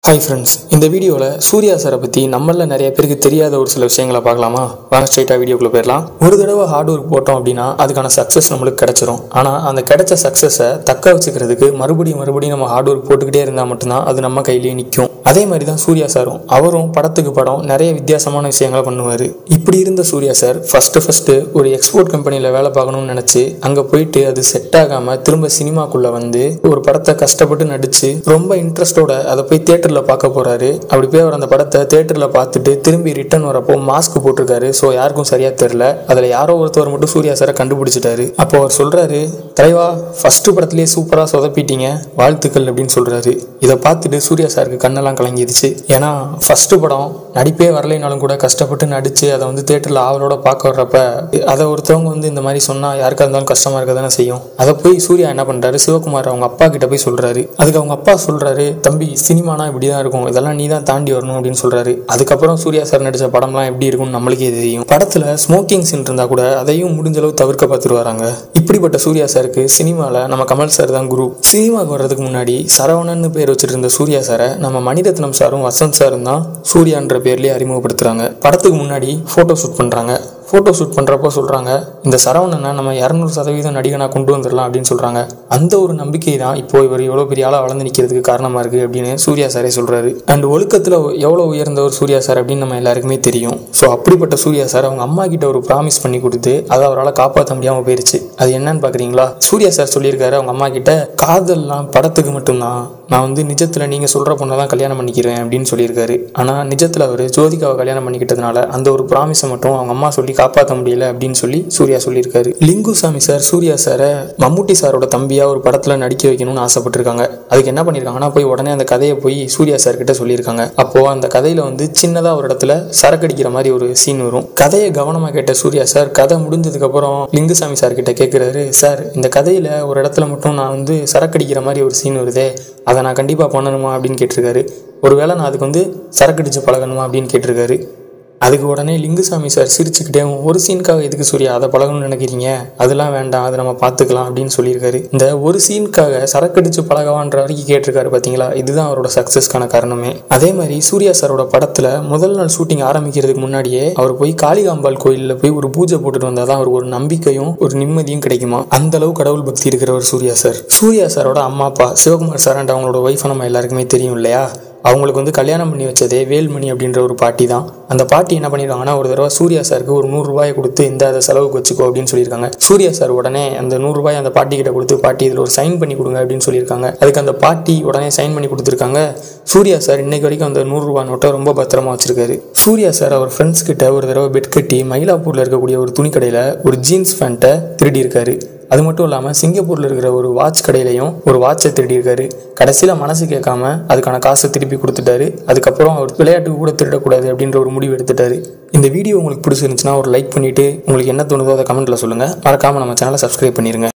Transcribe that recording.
hi friends இந்த வீடியோவில் சூர்யா சாரை பற்றி நம்மள நிறைய பேருக்கு தெரியாத ஒரு சில விஷயங்களை பார்க்கலாமா வாங்க ஸ்ட்ரைட்டாக வீடியோக்குள்ளே போயிடலாம் ஒரு தடவை ஹார்ட் ஒர்க் போட்டோம் அப்படின்னா அதுக்கான சக்ஸஸ் நம்மளுக்கு கிடைச்சிரும் ஆனால் அந்த கிடைச்ச சக்ஸஸை தக்க வச்சுக்கிறதுக்கு மறுபடியும் மறுபடியும் நம்ம ஹார்ட் ஒர்க் போட்டுக்கிட்டே இருந்தால் மட்டும்தான் அது நம்ம கையிலேயே நிற்கும் அதே மாதிரி தான் சூர்யா சாரும் அவரும் படத்துக்கு படம் நிறைய வித்தியாசமான விஷயங்களை பண்ணுவார் இப்படி இருந்த சூர்யா சார் ஃபஸ்ட்டு ஃபஸ்ட்டு ஒரு எக்ஸ்போர்ட் கம்பெனியில் வேலை பார்க்கணும்னு நினச்சி அங்கே போயிட்டு அது செட் ஆகாமல் திரும்ப சினிமாக்குள்ளே வந்து ஒரு படத்தை கஷ்டப்பட்டு நடித்து ரொம்ப இன்ட்ரெஸ்டோட அதை போய் தேட்டரில் பார்க்க போறாரு அப்படி போய் அவர் அந்த படத்தை தேட்டரில் பார்த்துட்டு திரும்பி ரிட்டர்ன் வரப்போ மாஸ்க் போட்டிருக்காரு ஸோ யாருக்கும் சரியா தெரியல அதில் யாரோ ஒருத்தவர் மட்டும் சூர்யா சாரை கண்டுபிடிச்சிட்டாரு அப்போ அவர் சொல்றாரு தலைவா ஃபர்ஸ்ட் படத்துலேயே சூப்பராக சொதப்பிட்டீங்க வாழ்த்துக்கள் அப்படின்னு சொல்றாரு இதை பார்த்துட்டு சூர்யா சாருக்கு கண்ணெல்லாம் கலங்கிடுச்சு ஏன்னா ஃபர்ஸ்ட் படம் நடிப்பே வரலைனாலும் கூட கஷ்டப்பட்டு நடிச்சு அதை வந்து தேட்டரில் ஆவலோட பார்க்க வர்றப்ப அதை ஒருத்தவங்க வந்து இந்த மாதிரி சொன்னால் யாருக்கா இருந்தாலும் கஷ்டமா இருக்க தானே செய்யும் அதை போய் சூர்யா என்ன பண்றாரு சிவகுமார் அவங்க அப்பா கிட்ட போய் சொல்றாரு அதுக்கு அவங்க அப்பா சொல்றாரு தம்பி சினிமானா இப்படி தான் இருக்கும் இதெல்லாம் நீ தான் தாண்டி வரணும் அப்படின்னு சொல்றாரு அதுக்கப்புறம் சூர்யா சார் நடிச்ச படம்லாம் எப்படி இருக்கும்னு நம்மளுக்கே தெரியும் படத்துல ஸ்மோக்கிங் சீன் இருந்தா கூட அதையும் முடிஞ்ச அளவு தவிர்க்க பார்த்துட்டு வராங்க இப்படிப்பட்ட சூர்யா சாருக்கு சினிமாவில் நம்ம கமல் சார் தான் குரு சினிமாவுக்கு வர்றதுக்கு முன்னாடி சரவணன்னு பேர் வச்சுட்டு இருந்த சூர்யா சாரை நம்ம மணிரத்னம் சாரும் வசந்த் சாரும் தான் சூர்யான்ற பேர்லயே அறிமுகப்படுத்துறாங்க படத்துக்கு முன்னாடி போட்டோ ஷூட் பண்றாங்க ஃபோட்டோ ஷூட் பண்ணுறப்போ சொல்கிறாங்க இந்த சரவணனை நம்ம இரநூறு சதவீதம் நடிகனாக கொண்டு வந்துடலாம் அப்படின்னு சொல்கிறாங்க அந்த ஒரு நம்பிக்கை தான் இப்போ இவர் எவ்வளோ பெரிய ஆளாக வளர்ந்து நிற்கிறதுக்கு காரணமாக இருக்குது அப்படின்னு சூர்யா சாரே சொல்கிறாரு அண்ட் ஒழுக்கத்தில் எவ்வளோ உயர்ந்தவர் சூர்யா சார் அப்படின்னு நம்ம எல்லாருக்குமே தெரியும் ஸோ அப்படிப்பட்ட சூர்யா சார் அவங்க அம்மா கிட்ட ஒரு ப்ராமிஸ் பண்ணி கொடுத்து அதை அவரால் காப்பாற்ற முடியாமல் போயிருச்சு அது என்னன்னு பார்க்குறீங்களா சூர்யா சார் சொல்லியிருக்காரு அவங்க அம்மா கிட்ட காதல்லாம் படத்துக்கு மட்டும்தான் நான் வந்து நிஜத்தில் நீங்கள் சொல்கிற பொண்ணை தான் கல்யாணம் பண்ணிக்கிறேன் அப்படின்னு சொல்லியிருக்காரு ஆனால் நிஜத்தில் அவர் ஜோதிகாவை கல்யாணம் பண்ணிக்கிட்டதுனால அந்த ஒரு ப்ராமிஸை மட்டும் அவங்க அம்மா சொல்லி காப்பாற்ற முடியல அப்படின்னு சொல்லி சூர்யா சொல்லியிருக்காரு லிங்குசாமி சார் சூர்யா சாரை மம்முட்டி சாரோட தம்பியாக ஒரு படத்தில் நடிக்க வைக்கணும்னு ஆசைப்பட்டிருக்காங்க அதுக்கு என்ன பண்ணியிருக்காங்கன்னா போய் உடனே அந்த கதையை போய் சூர்யா சார் கிட்ட சொல்லியிருக்காங்க அப்போது அந்த கதையில் வந்து சின்னதாக ஒரு இடத்துல சரக்கடிக்கிற மாதிரி ஒரு சீன் வரும் கதையை கவனமாக கேட்ட சூர்யா சார் கதை முடிஞ்சதுக்கப்புறம் லிங்குசாமி சார் கிட்ட கேட்குறாரு சார் இந்த கதையில் ஒரு இடத்துல மட்டும் நான் வந்து சரக்கடிக்கிற மாதிரி ஒரு சீன் வருதே அதை நான் கண்டிப்பாக பண்ணணுமா அப்படின்னு கேட்டிருக்காரு ஒருவேளை நான் அதுக்கு வந்து சரக்கடிச்சு பழகணுமா அப்படின்னு கேட்டிருக்காரு அதுக்கு உடனே லிங்குசாமி சார் சிரிச்சுக்கிட்டே ஒரு சீனுக்காக எதுக்கு சூர்யா அதை பழகணும்னு நினைக்கிறீங்க அதெல்லாம் வேண்டாம் அதை நம்ம பார்த்துக்கலாம் அப்படின்னு சொல்லியிருக்காரு இந்த ஒரு சீனுக்காக சரக்கடிச்சு பழகவான்ற வரைக்கும் கேட்டிருக்காரு பார்த்தீங்களா இதுதான் அவரோட சக்ஸஸ்க்கான காரணமே அதே மாதிரி சூர்யா சாரோட படத்தில் முதல் நாள் ஷூட்டிங் ஆரம்பிக்கிறதுக்கு முன்னாடியே அவர் போய் காளிகாம்பாள் கோயிலில் போய் ஒரு பூஜை போட்டுட்டு வந்தால் தான் அவருக்கு ஒரு நம்பிக்கையும் ஒரு நிம்மதியும் கிடைக்குமா அந்த அளவு கடவுள் பக்தி இருக்கிறவர் சூர்யா சார் சூர்யா சாரோட அம்மா அப்பா சிவகுமார் சார் அண்ட் அவங்களோட ஒய்ஃபை நம்ம எல்லாருக்குமே தெரியும் இல்லையா அவங்களுக்கு வந்து கல்யாணம் பண்ணி வச்சதே வேல்மணி அப்படின்ற ஒரு பாட்டி தான் அந்த பாட்டி என்ன பண்ணியிருக்காங்கன்னா ஒரு தடவை சூர்யா சாருக்கு ஒரு நூறுரூவாயை கொடுத்து இந்த அதை செலவுக்கு வச்சுக்கோ அப்படின்னு சொல்லியிருக்காங்க சூர்யா சார் உடனே அந்த நூறுரூவாய் அந்த பாட்டி கிட்ட கொடுத்து பாட்டி இதில் ஒரு சைன் பண்ணி கொடுங்க அப்படின்னு சொல்லியிருக்காங்க அதுக்கு அந்த பாட்டி உடனே சைன் பண்ணி கொடுத்துருக்காங்க சூர்யா சார் இன்னைக்கு வரைக்கும் அந்த நூறுரூவா நோட்டை ரொம்ப பத்திரமா வச்சிருக்காரு சூர்யா சார் அவர் ஃப்ரெண்ட்ஸ் கிட்ட ஒரு தடவை பெட் கட்டி மயிலாப்பூரில் இருக்கக்கூடிய ஒரு துணி கடையில் ஒரு ஜீன்ஸ் பேண்ட்டை திருடி இருக்காரு அது மட்டும் இல்லாமல் சிங்கப்பூரில் இருக்கிற ஒரு வாட்ச் கடையிலையும் ஒரு வாட்சை திருடியிருக்காரு கடைசியில் மனசு கேட்காம அதுக்கான காசை திருப்பி கொடுத்துட்டாரு அதுக்கப்புறம் அவர் விளையாட்டுக்கு கூட திருடக்கூடாது அப்படின்ற ஒரு முடிவு எடுத்துட்டாரு இந்த வீடியோ உங்களுக்கு பிடிச்சிருந்துச்சுன்னா ஒரு லைக் பண்ணிவிட்டு உங்களுக்கு என்ன தோணுதோ அதை கமெண்ட்டில் சொல்லுங்கள் மறக்காமல் நம்ம சேனலை சப்ஸ்கிரைப் பண்ணிடுங்க